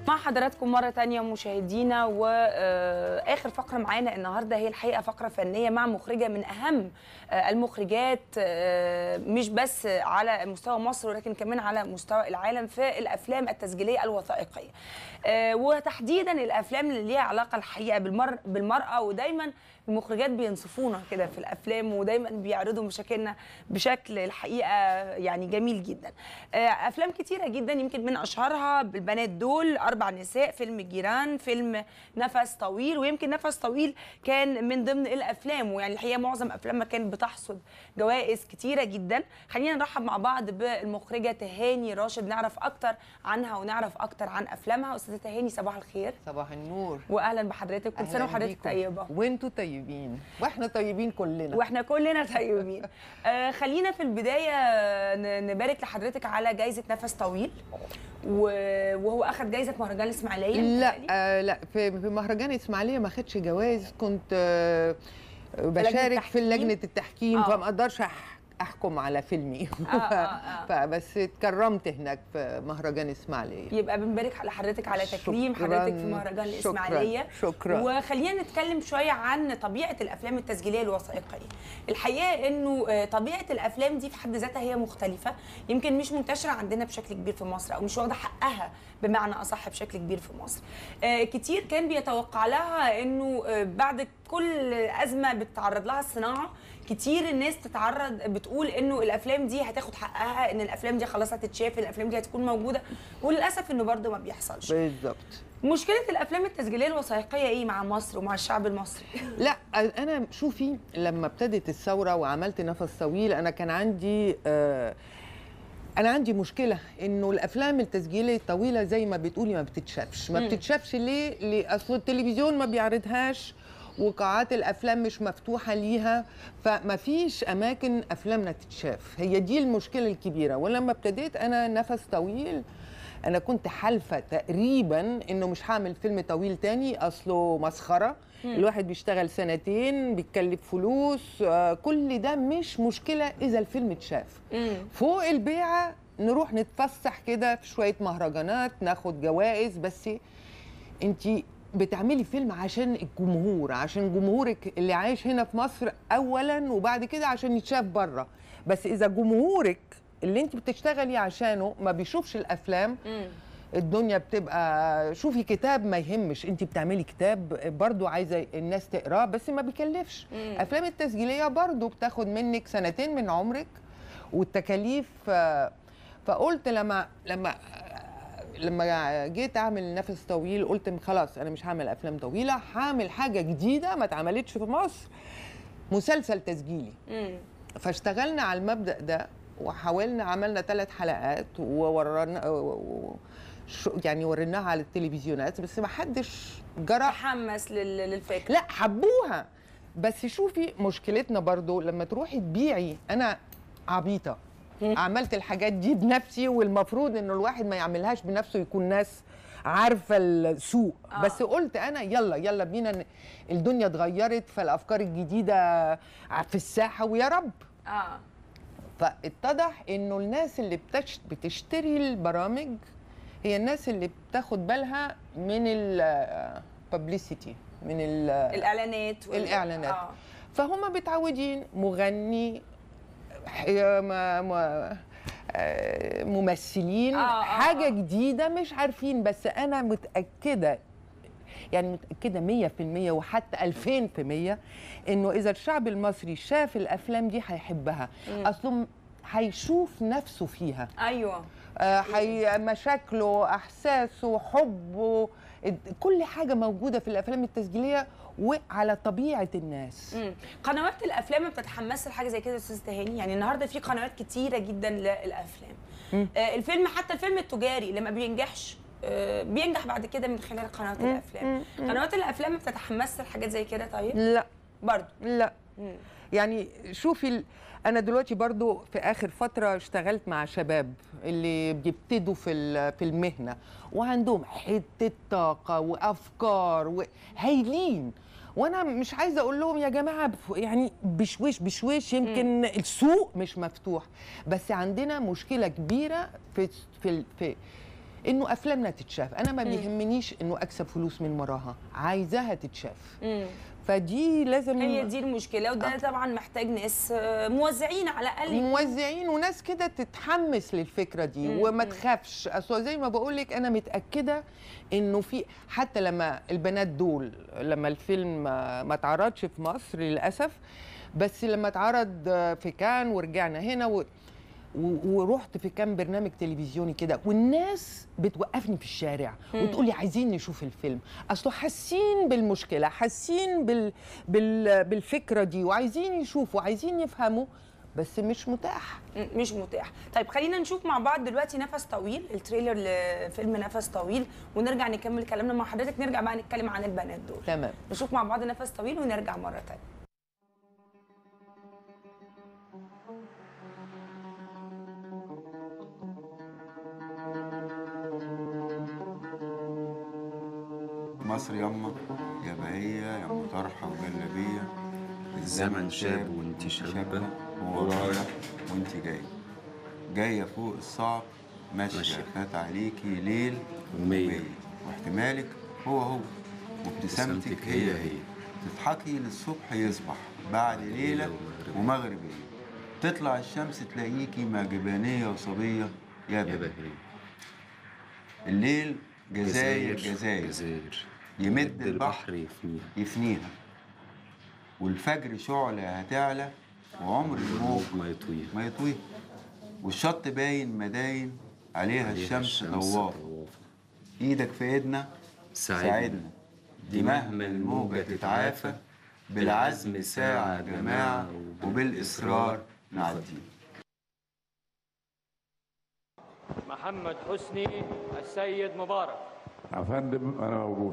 مع حضراتكم مرة تانية مشاهدينا وآخر فقرة معانا النهاردة هي الحقيقة فقرة فنية مع مخرجة من أهم آه، المخرجات آه، مش بس على مستوى مصر ولكن كمان على مستوى العالم في الأفلام التسجيلية الوثائقية آه، وتحديدا الأفلام اللي ليها علاقة الحقيقة بالمر بالمرأة ودايما المخرجات بينصفونا كده في الأفلام ودايما بيعرضوا مشاكلنا بشكل الحقيقة يعني جميل جدا آه، أفلام كتيرة جدا يمكن من أشهرها بالبنات دول أربع نساء فيلم الجيران فيلم نفس طويل ويمكن نفس طويل كان من ضمن الأفلام ويعني الحقيقة معظم أفلامها كانت بتحصد جوائز كتيرة جدا خلينا نرحب مع بعض بالمخرجة تهاني راشد نعرف أكتر عنها ونعرف أكتر عن أفلامها أستاذة تهاني صباح الخير صباح النور وأهلا بحضرتك كل سنة أهلاً وحضرتك بيكم. طيبة وانتوا طيبين واحنا طيبين كلنا واحنا كلنا طيبين آه خلينا في البدايه ن- نبارك لحضرتك على جائزه نفس طويل و- وهو اخذ جائزه مهرجان الاسماعيليه لا متهيألي. آه لا في في مهرجان اسماعيليه ما خدش جوائز كنت آه بشارك في التحكيم؟ لجنه التحكيم آه. فما اقدرش أح- احكم على فيلمي آه، آه، آه. فبس اتكرمت هناك في مهرجان اسماعيليه يبقى بنبارك لحضرتك على تكريم شكراً، حضرتك في مهرجان شكراً، الاسماعيليه شكراً. وخلينا نتكلم شويه عن طبيعه الافلام التسجيليه الوثائقيه الحقيقه انه آه، طبيعه الافلام دي في حد ذاتها هي مختلفه يمكن مش منتشره عندنا بشكل كبير في مصر او مش واخده حقها بمعنى اصح بشكل كبير في مصر آه، كتير كان بيتوقع لها انه آه، بعد كل ازمه بتتعرض لها الصناعه كتير الناس تتعرض بتقول انه الافلام دي هتاخد حقها ان الافلام دي خلاص هتتشاف الافلام دي هتكون موجوده وللاسف انه برده ما بيحصلش بالظبط مشكله الافلام التسجيليه الوثائقيه ايه مع مصر ومع الشعب المصري لا انا شوفي لما ابتدت الثوره وعملت نفس طويل انا كان عندي آه انا عندي مشكله انه الافلام التسجيليه الطويله زي ما بتقولي ما بتتشافش ما مم. بتتشافش ليه ليه اصل التلفزيون ما بيعرضهاش وقاعات الافلام مش مفتوحه ليها فما فيش اماكن افلامنا تتشاف هي دي المشكله الكبيره ولما ابتديت انا نفس طويل انا كنت حالفه تقريبا انه مش هعمل فيلم طويل تاني اصله مسخره الواحد بيشتغل سنتين بيتكلف فلوس آه، كل ده مش مشكله اذا الفيلم اتشاف فوق البيعه نروح نتفسح كده في شويه مهرجانات ناخد جوائز بس انت بتعملي فيلم عشان الجمهور عشان جمهورك اللي عايش هنا في مصر اولا وبعد كده عشان يتشاف بره بس اذا جمهورك اللي انت بتشتغلي عشانه ما بيشوفش الافلام الدنيا بتبقى شوفي كتاب ما يهمش انت بتعملي كتاب برضو عايزه الناس تقراه بس ما بيكلفش مم. افلام التسجيليه برضو بتاخد منك سنتين من عمرك والتكاليف آه، فقلت لما لما لما جيت اعمل نفس طويل قلت خلاص انا مش هعمل افلام طويله هعمل حاجه جديده ما اتعملتش في مصر مسلسل تسجيلي مم. فاشتغلنا على المبدا ده وحاولنا عملنا ثلاث حلقات وورانا و- شو- يعني وريناها على التلفزيونات بس ما حدش جرى تحمس لل- للفكره لا حبوها بس شوفي مشكلتنا برضو لما تروحي تبيعي انا عبيطه مم. عملت الحاجات دي بنفسي والمفروض انه الواحد ما يعملهاش بنفسه يكون ناس عارفه السوق آه. آه. بس قلت انا يلا يلا بينا ن- الدنيا اتغيرت فالافكار الجديده في الساحه ويا رب اه فاتضح انه الناس اللي بتش- بتشتري البرامج هي الناس اللي بتاخد بالها من الببليسيتي من ال الاعلانات وال- الإعلانات. آه. فهم متعودين مغني ح- ما- ما- آه، ممثلين آه، آه، حاجه آه. جديده مش عارفين بس انا متاكده يعني متاكده 100% وحتى 2000% انه اذا الشعب المصري شاف الافلام دي هيحبها مم. اصله هيشوف نفسه فيها ايوه آه، حي مشاكله احساسه حبه اد- كل حاجه موجوده في الافلام التسجيليه وعلى طبيعه الناس مم. قنوات الافلام ما بتتحمس لحاجه زي كده يا استاذ تهاني يعني النهارده في قنوات كتيره جدا للافلام مم. آه الفيلم حتى الفيلم التجاري لما بينجحش آه بينجح بعد كده من خلال قنوات مم. الافلام مم. مم. قنوات الافلام ما بتتحمس لحاجات زي كده طيب لا برضه لا مم. يعني شوفي ال... انا دلوقتي برضو في اخر فتره اشتغلت مع شباب اللي بيبتدوا في ال- في المهنه وعندهم حته طاقه وافكار وهايلين وانا مش عايزه اقول لهم يا جماعه بف- يعني بشويش بشويش يمكن السوق مش مفتوح بس عندنا مشكله كبيره في في ال- في انه افلامنا تتشاف انا ما بيهمنيش انه اكسب فلوس من وراها عايزاها تتشاف مم. فدي لازم هي دي المشكله وده طبعا محتاج ناس آه، موزعين على الاقل موزعين وناس كده تتحمس للفكره دي مم. وما تخافش اصل زي ما بقول لك انا متاكده انه في حتى لما البنات دول لما الفيلم ما ما اتعرضش في مصر للاسف بس لما اتعرض في كان ورجعنا هنا و و- ورحت في كام برنامج تلفزيوني كده والناس بتوقفني في الشارع وتقول لي عايزين نشوف الفيلم اصله حاسين بالمشكله حاسين بال بال بالفكره دي وعايزين يشوفوا عايزين يفهموا بس مش متاح م- مش متاح طيب خلينا نشوف مع بعض دلوقتي نفس طويل التريلر لفيلم نفس طويل ونرجع نكمل كلامنا مع حضرتك نرجع بقى نتكلم عن البنات دول تمام نشوف مع بعض نفس طويل ونرجع مره تانية مصر يما يا بهية يا ام طرحة وجلابية الزمن شاب وانت شابة ورايح وانت جاي جاية فوق الصعب ماشية ماشية. فات عليكي ليل ومية. واحتمالك هو هو وابتسامتك ابتسامتك هي هي هي هي. تضحكي للصبح يصبح بعد ليلة ومغربية. ومغربية تطلع الشمس تلاقيكي معجبانية وصبية يا يا بهية بهي الليل جزاير جزاير جزاير يمد البحر يفنيها يفنيها والفجر شعلة هتعلى وعمر الموج ما يطويها ما يطويها والشط باين مداين عليها عليها الشمس نوافة طوافة. ايدك في ايدنا ساعدنا. ساعدنا دي مهما الموجة تتعافى بالعزم ساعة يا جماعة وبالإصرار نعدي محمد حسني السيد مبارك يا فندم انا موجود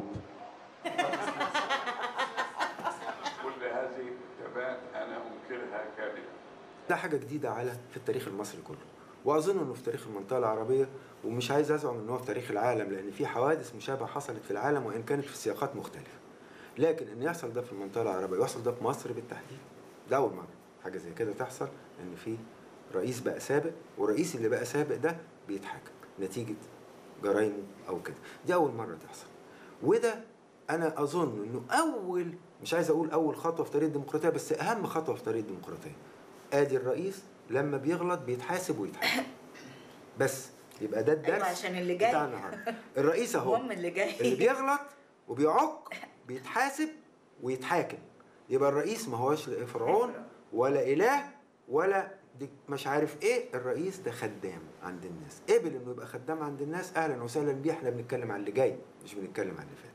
كل هذه الكتابات انا انكرها كامله ده حاجة جديدة على في التاريخ المصري كله وأظن إنه في تاريخ المنطقة العربية ومش عايز أزعم إن هو في تاريخ العالم لأن في حوادث مشابهة حصلت في العالم وإن كانت في سياقات مختلفة لكن إن يحصل ده في المنطقة العربية ويحصل ده في مصر بالتحديد ده أول مرة حاجة زي كده تحصل إن في رئيس بقى سابق والرئيس اللي بقى سابق ده بيتحاكم نتيجة جرايمه أو كده دي أول مرة تحصل وده أنا أظن إنه أول مش عايز أقول أول خطوة في طريق الديمقراطية بس أهم خطوة في طريق الديمقراطية ادي الرئيس لما بيغلط بيتحاسب ويتحاسب بس يبقى ده الدرس أيوة، عشان اللي جاي. بتاع النهارده الرئيس اهو المهم اللي جاي. اللي بيغلط وبيعق بيتحاسب ويتحاكم يبقى الرئيس ما هوش فرعون ولا اله ولا دي مش عارف ايه الرئيس ده خدام عند الناس قبل انه يبقى خدام عند الناس اهلا وسهلا بيه احنا بنتكلم عن اللي جاي مش بنتكلم عن اللي فات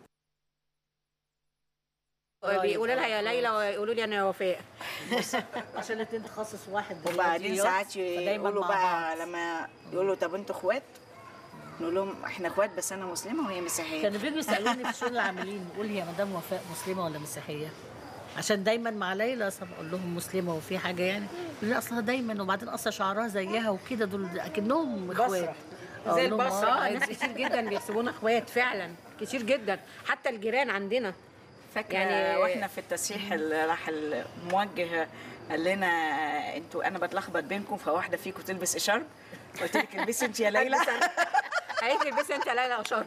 بيقولوا لها يا ليلى ويقولوا لي انا يا وفاء عشان الاتنين تخصص واحد وبعدين رياضيات، ساعات فدايماً يقولوا مع بقى بعض. لما يقولوا طب انتوا اخوات نقول لهم احنا اخوات بس انا مسلمه وهي مسيحيه كانوا بيجوا يسالوني في شؤون العاملين قول هي مدام وفاء مسلمه ولا مسيحيه عشان دايما مع ليلى أصلاً اقول لهم مسلمه وفي حاجه يعني يقولوا لي اصلها دايما وبعدين اصلا شعرها زيها وكده دول اكنهم اخوات زي أقول لهم البصره آه، اه ناس عادي. كتير جدا بيحسبونا اخوات فعلا كتير جدا حتى الجيران عندنا فاكره يعني- يعني واحنا في التصحيح اللي راح الموجه قال لنا انتوا انا بتلخبط بينكم فواحده فيكم تلبس اشارب قلت لك البسي انت يا ليلى قالت لي البسي انت يا ليلى اشار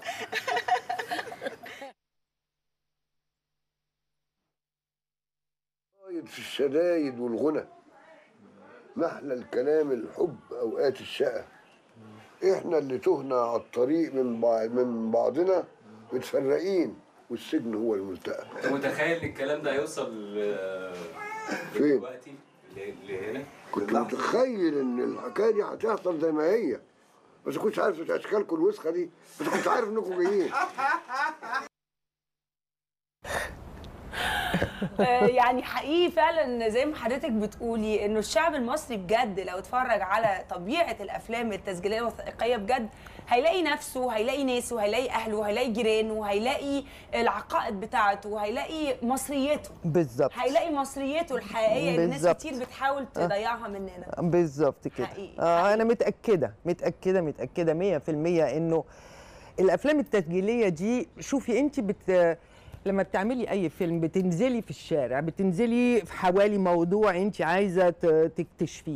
رايد في الشدايد والغنى محلى الكلام الحب اوقات الشقة احنا اللي تهنا على الطريق من بعض من بعضنا متفرقين والسجن هو الملتقى انت متخيل ان الكلام ده هيوصل آه، فين؟ دلوقتي ل- لهنا كنت متخيل ان الحكايه دي هتحصل زي ما هي بس كنتش عارف اشكالكم الوسخه دي بس كنت عارف انكم جايين آه، يعني حقيقي فعلا زي ما حضرتك بتقولي انه الشعب المصري بجد لو اتفرج على طبيعه الافلام التسجيليه الوثائقيه بجد هيلاقي نفسه هيلاقي ناسه هيلاقي اهله هيلاقي جيرانه هيلاقي العقائد بتاعته هيلاقي مصريته بالظبط هيلاقي مصريته الحقيقيه اللي ناس بالظبط. كتير بتحاول تضيعها مننا بالظبط كده حقيقي، آه حقيقي. انا متاكده متاكده متاكده 100% انه الافلام التسجيليه دي شوفي انت بت لما بتعملي اي فيلم بتنزلي في الشارع بتنزلي في حوالي موضوع انت عايزه ت- تكتشفيه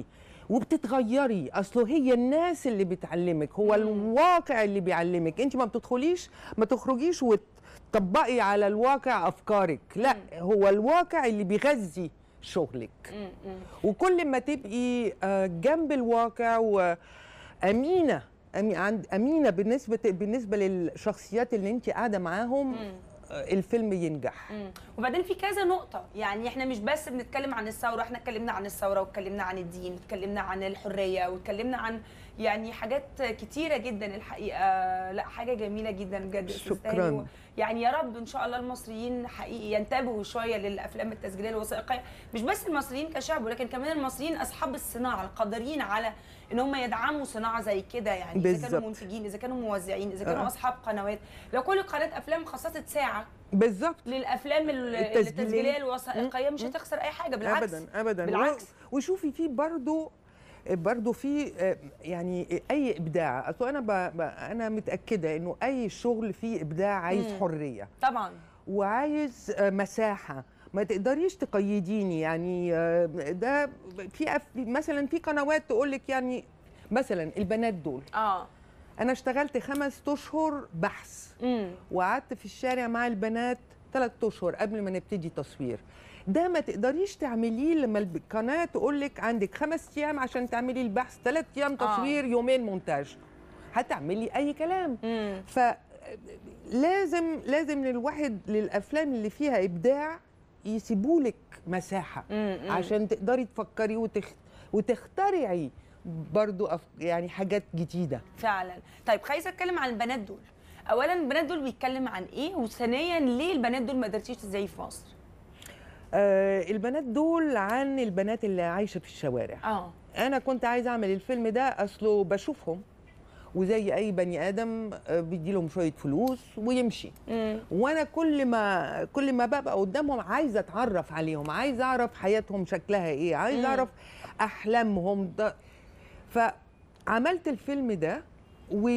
وبتتغيري اصله هي الناس اللي بتعلمك هو الواقع اللي بيعلمك انت ما بتدخليش ما تخرجيش وتطبقي على الواقع افكارك لا هو الواقع اللي بيغذي شغلك وكل ما تبقي آه، جنب الواقع وامينه أمي- عند- امينه بالنسبه بالنسبه للشخصيات اللي انت قاعده معاهم آه، الفيلم ينجح مم. وبعدين في كذا نقطة يعني احنا مش بس بنتكلم عن الثورة احنا اتكلمنا عن الثورة واتكلمنا عن الدين واتكلمنا عن الحرية واتكلمنا عن يعني حاجات كتيرة جدا الحقيقة لا حاجة جميلة جدا بجد أستاذ شكراً. تاني. و- يعني يا رب ان شاء الله المصريين حقيقي ينتبهوا شوية للافلام التسجيلية الوثائقية مش بس المصريين كشعب ولكن كمان المصريين اصحاب الصناعة القادرين على ان هم يدعموا صناعة زي كده يعني اذا كانوا بالظبط. منتجين اذا كانوا موزعين اذا كانوا آه. اصحاب قنوات لو كل قناة افلام خصصت ساعة بالظبط للافلام ال- التسجيلية. التسجيليه الوثائقيه مش هتخسر اي حاجه بالعكس ابدا ابدا بالعكس و- وشوفي في برضو برضو في آه، يعني اي ابداع اصل انا ب... ب... انا متاكده انه اي شغل فيه ابداع عايز مم. حريه طبعا وعايز آه، مساحه ما تقدريش تقيديني يعني آه، ده في أف... مثلا في قنوات تقول لك يعني مثلا البنات دول اه انا اشتغلت خمس اشهر بحث امم وقعدت في الشارع مع البنات ثلاث اشهر قبل ما نبتدي تصوير ده ما تقدريش تعمليه لما القناه تقول لك عندك خمس ايام عشان تعملي البحث ثلاث ايام آه. تصوير يومين مونتاج هتعملي اي كلام امم ف لازم لازم للواحد للافلام اللي فيها ابداع يسيبولك مساحه مم. عشان تقدري تفكري وتخ... وتخترعي برضو أف... يعني حاجات جديده فعلا طيب خايزه اتكلم عن البنات دول اولا البنات دول بيتكلم عن ايه وثانيا ليه البنات دول ما قدرتيش تزاي في مصر آه البنات دول عن البنات اللي عايشه في الشوارع اه انا كنت عايزه اعمل الفيلم ده اصله بشوفهم وزي اي بني ادم آه، بيدي لهم شويه فلوس ويمشي امم وانا كل ما كل ما ببقى قدامهم عايزه اتعرف عليهم عايزه اعرف حياتهم شكلها ايه مم. عايزه اعرف احلامهم ده فعملت الفيلم ده و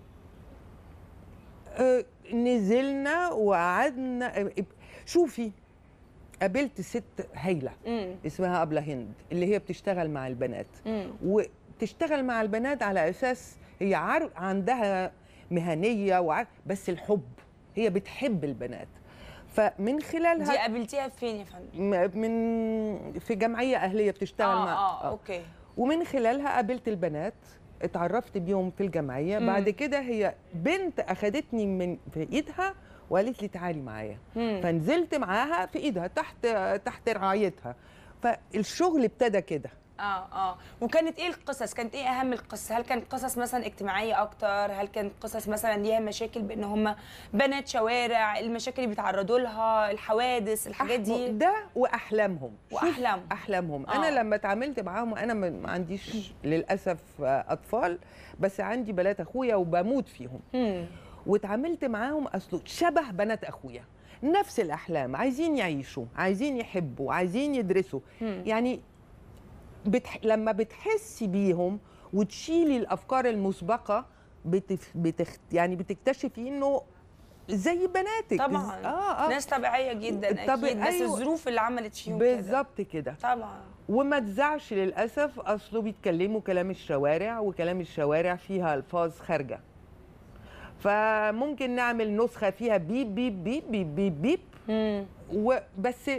آه، نزلنا وقعدنا آه، شوفي قابلت ست هايله امم اسمها أبلة هند اللي هي بتشتغل مع البنات امم وتشتغل مع البنات على اساس هي عار عندها مهنيه وعار بس الحب هي بتحب البنات فمن دي خلالها قابلتيها فين يا فندم م- من في جمعيه اهليه بتشتغل اه مع اه اوكي ومن خلالها قابلت البنات اتعرفت بيهم في الجمعيه مم. بعد كده هي بنت اخدتني من في ايدها وقالت لي تعالي معايا مم. فنزلت معاها في ايدها تحت تحت رعايتها فالشغل ابتدى كده اه اه وكانت ايه القصص كانت ايه اهم القصص هل كانت قصص مثلا اجتماعيه اكتر هل كانت قصص مثلا ليها مشاكل بان هم بنات شوارع المشاكل اللي بيتعرضوا لها الحوادث الحاجات دي ده واحلامهم شوف واحلام احلامهم آه. انا لما اتعاملت معاهم انا ما ما عنديش للاسف آه، اطفال بس عندي بنات اخويا وبموت فيهم مم. واتعاملت معاهم اصله شبه بنات اخويا نفس الاحلام عايزين يعيشوا عايزين يحبوا عايزين يدرسوا مم. يعني بتح... لما بتحسي بيهم وتشيلي الافكار المسبقه بتف... بتخ... يعني بتكتشفي انه زي بناتك طبعا اه اه ناس طبيعيه جدا طب- اكيد بس أيوة. الظروف اللي عملت فيهم كده بالظبط كده طبعا وما تزعش للاسف اصله بيتكلموا كلام الشوارع وكلام الشوارع فيها الفاظ خارجه فممكن نعمل نسخه فيها بيب بيب بيب بيب بيب, بيب مم. وبس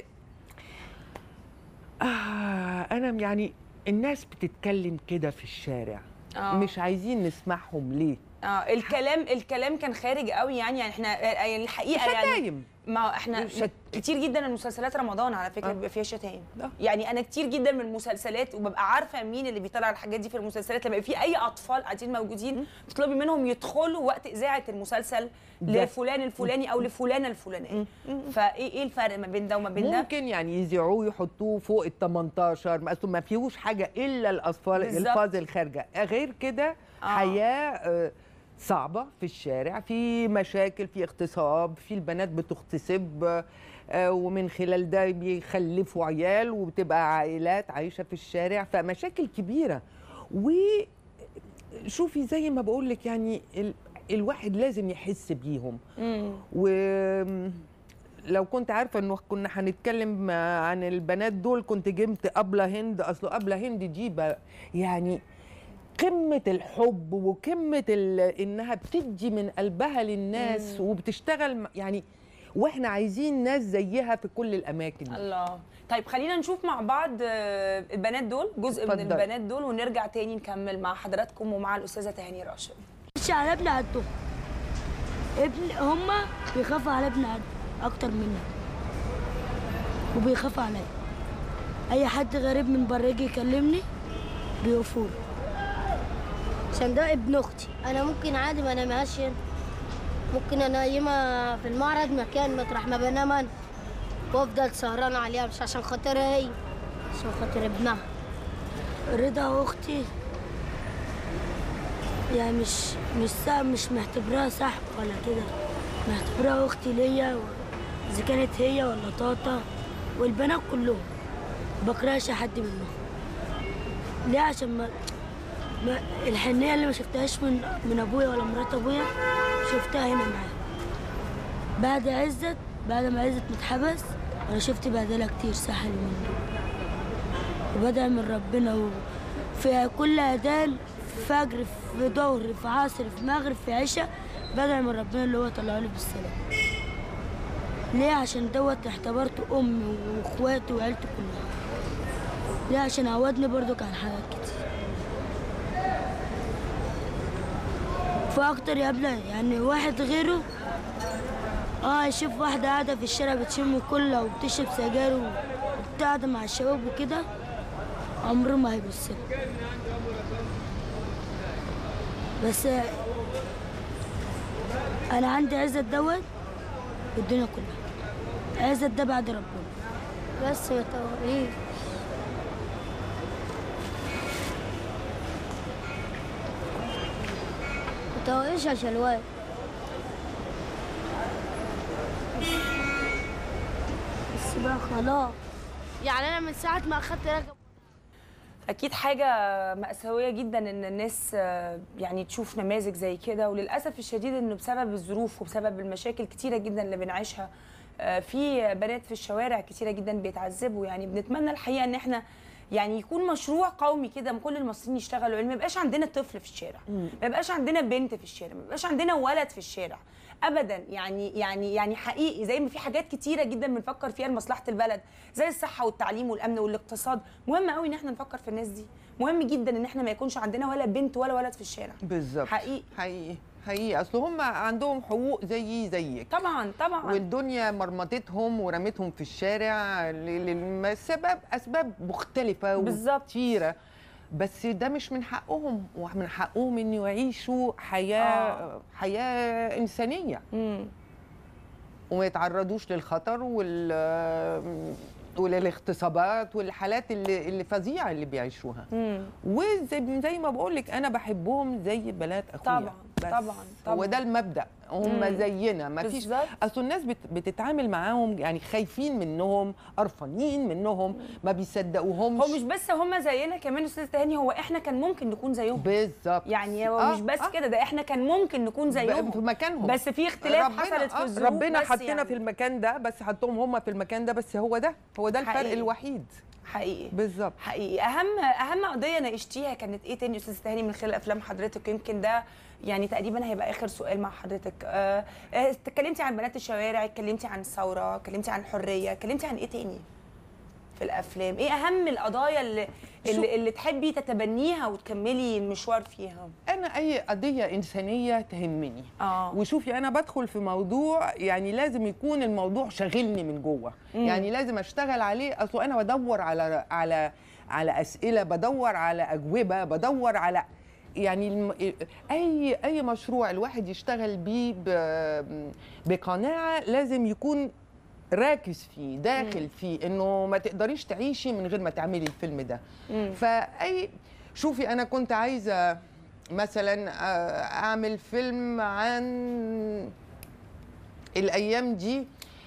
آه انا يعني الناس بتتكلم كده في الشارع آه. مش عايزين نسمعهم ليه اه الكلام الكلام كان خارج قوي يعني يعني احنا آه، يعني الحقيقه يعني شتايم ما احنا شت- كتير جدا من مسلسلات رمضان على فكره آه. بيبقى فيها شتايم آه. يعني انا كتير جدا من المسلسلات وببقى عارفه مين اللي بيطلع الحاجات دي في المسلسلات لما يبقى في اي اطفال قاعدين موجودين تطلبي منهم يدخلوا وقت اذاعه المسلسل ده. لفلان الفلاني او لفلانه الفلانيه فايه ايه الفرق ما بين ده وما بين ده ممكن يعني يذيعوه يحطوه فوق ال 18 ما اصله ما فيهوش حاجه الا الاطفال بالظبط. الفاظ الخارجه غير كده آه. حياه آه، صعبه في الشارع في مشاكل في اغتصاب في البنات بتغتصب آه، ومن خلال ده بيخلفوا عيال وبتبقى عائلات عايشه في الشارع فمشاكل كبيره وشوفي زي ما بقول لك يعني ال... الواحد لازم يحس بيهم مم. و لو كنت عارفه انه كنا هنتكلم عن البنات دول كنت جبت ابله هند اصل ابله هند دي بقى يعني قمه الحب وقمه ال- انها بتدي من قلبها للناس وبتشتغل م- يعني واحنا عايزين ناس زيها في كل الاماكن الله طيب خلينا نشوف مع بعض آه، البنات دول جزء من اتفضل. البنات دول ونرجع تاني نكمل مع حضراتكم ومع الاستاذه تهاني راشد مش على ابن عدهم ابن هما بيخافوا على ابن عد اكتر مني وبيخافوا عليا اي حد غريب من بره يجي يكلمني بيقفوا له عشان ده ابن اختي انا ممكن عادي ما انامهاش هنا ممكن انيمها في المعرض مكان مطرح ما بنام انا وافضل سهران عليها مش عشان خاطرها هي عشان خاطر ابنها رضا اختي يعني مش مش سا مش معتبراها صاحب ولا كده معتبراها اختي ليا و- اذا كانت هي ولا طاطا والبنات كلهم بكرهش حد منهم ليه عشان ما, ما الحنيه اللي ما شفتهاش من من ابويا ولا مرات ابويا شفتها هنا معايا بعد عزت بعد ما عزت متحبس انا شفت بهدله كتير صح اليومين دول وبدعي من ربنا وفي كل اذان في فجر في ظهر في عصر في مغرب في عشاء بدعي من ربنا اللي هو طلع لي بالسلام ليه عشان دوت اعتبرته امي واخواتي وعيلتي كلها ليه عشان عودني برضو عن حاجات كتير فاكتر يا ابني يعني واحد غيره اه يشوف واحدة قاعدة في الشارع بتشم كلها وبتشرب سجاير وبتقعد مع الشباب وكده عمره ما هيبص لها. بس انا عندي عزت دوت والدنيا كلها عزت ده بعد ربنا بس ما توقعيش ما توقعيش يا شلوات بس بقى خلاص يعني انا من ساعه ما اخدت رقم اكيد حاجه مأساويه جدا ان الناس آه، يعني تشوف نماذج زي كده وللاسف الشديد انه بسبب الظروف وبسبب المشاكل كتيره جدا اللي بنعيشها آه، في بنات في الشوارع كتيره جدا بيتعذبوا يعني بنتمنى الحقيقه ان احنا يعني يكون مشروع قومي كده كل المصريين يشتغلوا يعني ما يبقاش عندنا طفل في الشارع ما يبقاش عندنا بنت في الشارع ما يبقاش عندنا ولد في الشارع ابدا يعني يعني يعني حقيقي زي ما في حاجات كتيره جدا بنفكر فيها لمصلحه البلد زي الصحه والتعليم والامن والاقتصاد مهم قوي ان احنا نفكر في الناس دي مهم جدا ان احنا ما يكونش عندنا ولا بنت ولا ولد في الشارع بالظبط حقيقي حقيقي حقيقي اصل هم عندهم حقوق زي زيك طبعا طبعا والدنيا مرمطتهم ورمتهم في الشارع لسبب اسباب مختلفه بالظبط. وكتيره بس ده مش من حقهم ومن حقهم ان يعيشوا حياه آه. حياه انسانيه مم. وما يتعرضوش للخطر وال وللاغتصابات والحالات اللي اللي فظيعه اللي بيعيشوها مم. وزي زي ما بقول لك انا بحبهم زي بنات اخويا طبعا بس طبعا طبعا هو ده المبدا هم مم. زينا ما فيش بالظبط. اصل الناس بت بتتعامل معاهم يعني خايفين منهم قرفانين منهم ما بيصدقوهمش هو مش بس هم زينا كمان استاذ تهاني هو احنا كان ممكن نكون زيهم بالظبط يعني هو آه، مش بس آه. كده ده احنا كان ممكن نكون زيهم في مكانهم بس في اختلاف ربنا- حصلت في آه، الظروف ربنا بس حطنا يعني. في المكان ده بس حطهم هم في المكان ده بس هو ده هو ده الفرق حقيقي. الوحيد حقيقي بالظبط حقيقي اهم اهم قضيه ناقشتيها كانت ايه تاني يا استاذ تهاني من خلال افلام حضرتك يمكن ده يعني تقريبا هيبقى اخر سؤال مع حضرتك آه، آه، اتكلمتي عن بنات الشوارع اتكلمتي عن الثوره اتكلمتي عن الحريه اتكلمتي عن ايه تاني في الافلام ايه اهم القضايا اللي اللي, اللي تحبي تتبنيها وتكملي المشوار فيها انا اي قضيه انسانيه تهمني اه وشوفي انا بدخل في موضوع يعني لازم يكون الموضوع شاغلني من جوه مم. يعني لازم اشتغل عليه اصل انا بدور على على على اسئله بدور على اجوبه بدور على يعني الم... اي اي مشروع الواحد يشتغل بيه ب... بقناعه لازم يكون راكز فيه داخل مم. فيه انه ما تقدريش تعيشي من غير ما تعملي الفيلم ده مم. فاي شوفي انا كنت عايزه مثلا آه، اعمل فيلم عن الايام دي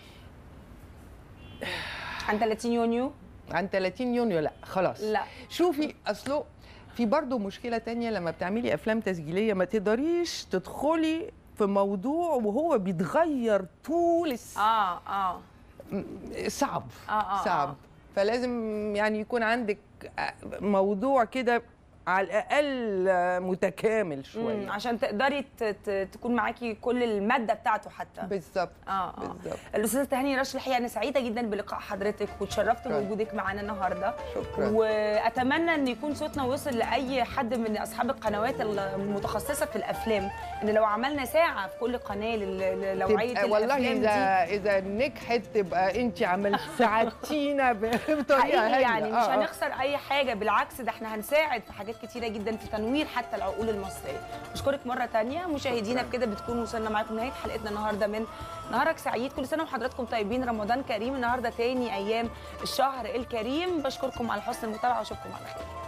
عن 30 يونيو عن 30 يونيو لا خلاص لا شوفي اصله في برضه مشكله تانية لما بتعملي افلام تسجيليه ما تقدريش تدخلي في موضوع وهو بيتغير طول الس... اه اه صعب آه، آه، صعب آه. فلازم يعني يكون عندك موضوع كده على الاقل متكامل مم، شويه عشان تقدري ت- ت- تكون معاكي كل الماده بتاعته حتى بالظبط اه اه بالظبط الاستاذه تهاني رشد الحقيقه انا سعيده جدا بلقاء حضرتك وتشرفت شكراً. بوجودك معانا النهارده شكرا واتمنى ان يكون صوتنا وصل لاي حد من اصحاب القنوات المتخصصه في الافلام ان لو عملنا ساعه في كل قناه لل- لنوعيه تبقى والله الافلام اذا دي اذا نجحت تبقى انت عملت ساعدتينا ب- بطريقه حقيقي هايله يعني مش آه، آه. هنخسر اي حاجه بالعكس ده احنا هنساعد في حاجات كتيره جدا في تنوير حتى العقول المصريه بشكرك مره تانية مشاهدينا بكده بتكون وصلنا معاكم نهايه حلقتنا النهارده من نهارك سعيد كل سنه وحضراتكم طيبين رمضان كريم النهارده تاني ايام الشهر الكريم بشكركم على حسن المتابعه واشوفكم على خير